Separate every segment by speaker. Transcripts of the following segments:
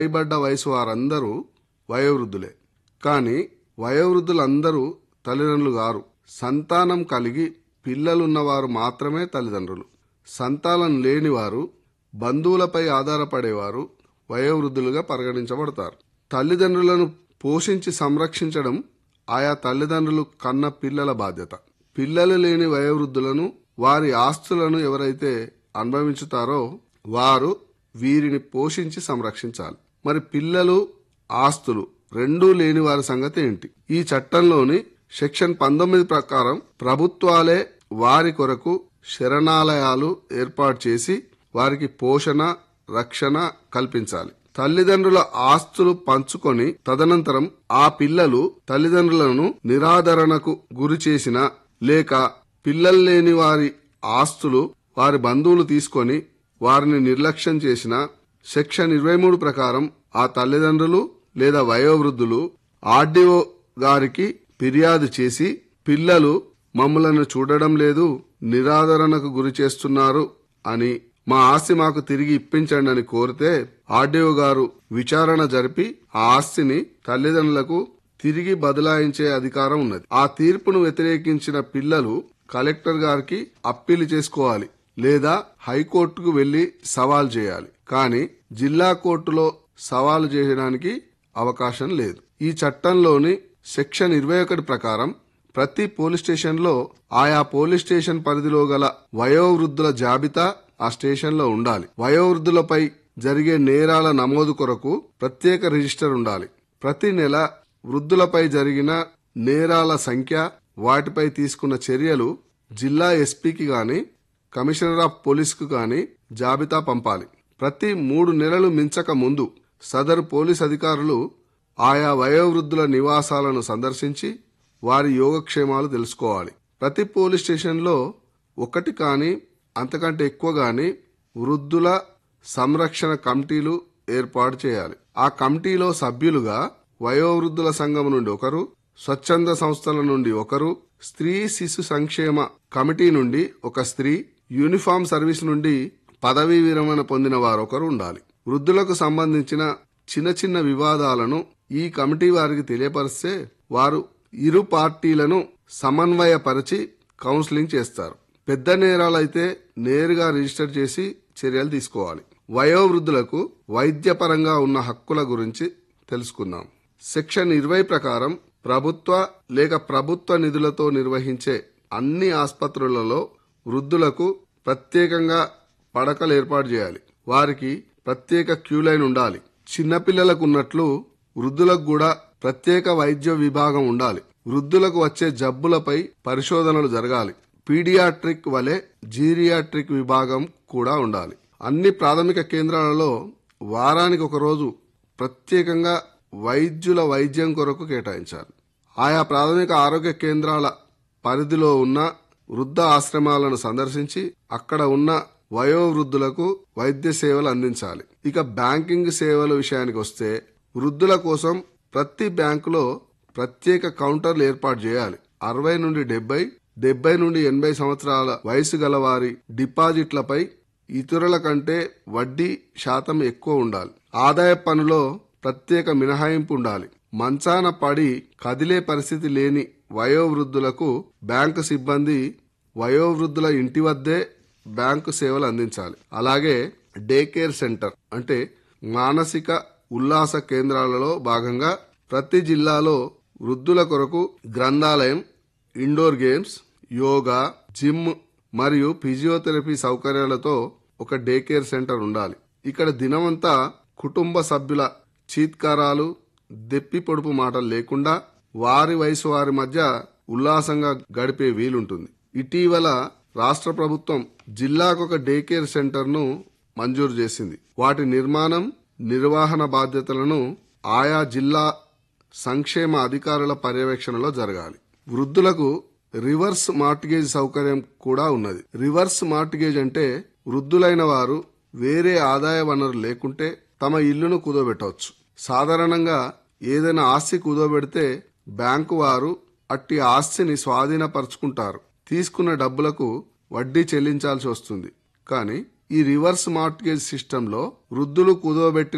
Speaker 1: పైబడ్డ వయసు వారందరూ వయోవృద్ధులే కానీ వయోవృద్ధులందరూ తల్లిదండ్రులు గారు సంతానం కలిగి పిల్లలున్నవారు మాత్రమే తల్లిదండ్రులు సంతానం లేనివారు బంధువులపై ఆధారపడేవారు వయోవృద్ధులుగా పరిగణించబడతారు తల్లిదండ్రులను పోషించి సంరక్షించడం ఆయా తల్లిదండ్రులు కన్న పిల్లల బాధ్యత పిల్లలు లేని వయోవృద్ధులను వారి ఆస్తులను ఎవరైతే అనుభవించుతారో వారు వీరిని పోషించి సంరక్షించాలి మరి పిల్లలు ఆస్తులు రెండూ లేని వారి సంగతి ఏంటి ఈ చట్టంలోని సెక్షన్ పంతొమ్మిది ప్రకారం ప్రభుత్వాలే వారి కొరకు శరణాలయాలు ఏర్పాటు చేసి వారికి పోషణ రక్షణ కల్పించాలి తల్లిదండ్రుల ఆస్తులు పంచుకొని తదనంతరం ఆ పిల్లలు తల్లిదండ్రులను నిరాదరణకు గురి చేసిన లేక పిల్లలు లేని వారి ఆస్తులు వారి బంధువులు తీసుకొని వారిని నిర్లక్ష్యం చేసిన సెక్షన్ ఇరవై మూడు ప్రకారం ఆ తల్లిదండ్రులు లేదా వయోవృద్ధులు ఆర్డీఓ గారికి ఫిర్యాదు చేసి పిల్లలు మమ్మలను చూడడం లేదు నిరాదరణకు గురి చేస్తున్నారు అని మా ఆస్తి మాకు తిరిగి ఇప్పించండి అని కోరితే ఆర్డీఓ గారు విచారణ జరిపి ఆ ఆస్తిని తల్లిదండ్రులకు తిరిగి బదలాయించే అధికారం ఉన్నది ఆ తీర్పును వ్యతిరేకించిన పిల్లలు కలెక్టర్ గారికి అప్పీలు చేసుకోవాలి లేదా హైకోర్టుకు వెళ్లి సవాల్ చేయాలి కానీ జిల్లా కోర్టులో సవాలు చేయడానికి అవకాశం లేదు ఈ చట్టంలోని సెక్షన్ ఇరవై ఒకటి ప్రకారం ప్రతి పోలీస్ స్టేషన్లో ఆయా పోలీస్ స్టేషన్ పరిధిలో గల వయోవృద్ధుల జాబితా ఆ స్టేషన్లో ఉండాలి వయోవృద్ధులపై జరిగే నేరాల నమోదు కొరకు ప్రత్యేక రిజిస్టర్ ఉండాలి ప్రతి నెల వృద్ధులపై జరిగిన నేరాల సంఖ్య వాటిపై తీసుకున్న చర్యలు జిల్లా ఎస్పీకి గాని కమిషనర్ ఆఫ్ పోలీస్కు గాని జాబితా పంపాలి ప్రతి మూడు నెలలు మించక ముందు సదరు పోలీస్ అధికారులు ఆయా వయోవృద్ధుల నివాసాలను సందర్శించి వారి యోగక్షేమాలు తెలుసుకోవాలి ప్రతి పోలీస్ స్టేషన్లో ఒకటి కానీ అంతకంటే ఎక్కువ గాని వృద్ధుల సంరక్షణ కమిటీలు ఏర్పాటు చేయాలి ఆ కమిటీలో సభ్యులుగా వయోవృద్ధుల సంఘం నుండి ఒకరు స్వచ్ఛంద సంస్థల నుండి ఒకరు స్త్రీ శిశు సంక్షేమ కమిటీ నుండి ఒక స్త్రీ యూనిఫామ్ సర్వీస్ నుండి పదవీ విరమణ పొందిన వారొకరు ఉండాలి వృద్ధులకు సంబంధించిన చిన్న చిన్న వివాదాలను ఈ కమిటీ వారికి తెలియపరిస్తే వారు ఇరు పార్టీలను సమన్వయపరిచి కౌన్సిలింగ్ చేస్తారు పెద్ద నేరాలైతే నేరుగా రిజిస్టర్ చేసి చర్యలు తీసుకోవాలి వయోవృద్ధులకు వైద్యపరంగా ఉన్న హక్కుల గురించి తెలుసుకుందాం సెక్షన్ ఇరవై ప్రకారం ప్రభుత్వ లేక ప్రభుత్వ నిధులతో నిర్వహించే అన్ని ఆసుపత్రులలో వృద్ధులకు ప్రత్యేకంగా పడకలు ఏర్పాటు చేయాలి వారికి ప్రత్యేక క్యూ లైన్ ఉండాలి చిన్నపిల్లలకు ఉన్నట్లు వృద్ధులకు కూడా ప్రత్యేక వైద్య విభాగం ఉండాలి వృద్ధులకు వచ్చే జబ్బులపై పరిశోధనలు జరగాలి పీడియాట్రిక్ వలె జీరియాట్రిక్ విభాగం కూడా ఉండాలి అన్ని ప్రాథమిక కేంద్రాలలో వారానికి ఒక రోజు ప్రత్యేకంగా వైద్యుల వైద్యం కొరకు కేటాయించాలి ఆయా ప్రాథమిక ఆరోగ్య కేంద్రాల పరిధిలో ఉన్న వృద్ధ ఆశ్రమాలను సందర్శించి అక్కడ ఉన్న వయోవృద్ధులకు వైద్య సేవలు అందించాలి ఇక బ్యాంకింగ్ సేవల విషయానికి వస్తే వృద్ధుల కోసం ప్రతి బ్యాంకులో ప్రత్యేక కౌంటర్లు ఏర్పాటు చేయాలి అరవై నుండి డెబ్బై డెబ్బై నుండి ఎనభై సంవత్సరాల వయసు గల వారి డిపాజిట్లపై ఇతరుల కంటే వడ్డీ శాతం ఎక్కువ ఉండాలి ఆదాయ పన్నులో ప్రత్యేక మినహాయింపు ఉండాలి మంచాన పడి కదిలే పరిస్థితి లేని వయోవృద్ధులకు బ్యాంకు సిబ్బంది వయోవృద్ధుల ఇంటి వద్దే బ్యాంకు సేవలు అందించాలి అలాగే డే కేర్ సెంటర్ అంటే మానసిక ఉల్లాస కేంద్రాలలో భాగంగా ప్రతి జిల్లాలో వృద్ధుల కొరకు గ్రంథాలయం ఇండోర్ గేమ్స్ యోగా జిమ్ మరియు ఫిజియోథెరపీ సౌకర్యాలతో ఒక డే కేర్ సెంటర్ ఉండాలి ఇక్కడ దినమంతా కుటుంబ సభ్యుల చీత్కారాలు దెప్పి పొడుపు మాటలు లేకుండా వారి వయసు వారి మధ్య ఉల్లాసంగా గడిపే వీలుంటుంది ఇటీవల రాష్ట్ర ప్రభుత్వం జిల్లాకు ఒక డే కేర్ సెంటర్ను మంజూరు చేసింది వాటి నిర్మాణం నిర్వహణ బాధ్యతలను ఆయా జిల్లా సంక్షేమ అధికారుల పర్యవేక్షణలో జరగాలి వృద్ధులకు రివర్స్ మార్టిగేజ్ సౌకర్యం కూడా ఉన్నది రివర్స్ మార్టిగేజ్ అంటే వృద్ధులైన వారు వేరే ఆదాయ వనరు లేకుంటే తమ ఇల్లును కుదోబెట్టవచ్చు సాధారణంగా ఏదైనా ఆస్తి కుదోబెడితే బ్యాంకు వారు అట్టి ఆస్తిని స్వాధీనపరుచుకుంటారు తీసుకున్న డబ్బులకు వడ్డీ చెల్లించాల్సి వస్తుంది కానీ ఈ రివర్స్ మార్టిగేజ్ సిస్టంలో వృద్ధులు కుదోబెట్టిన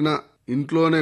Speaker 1: ఇంట్లోనే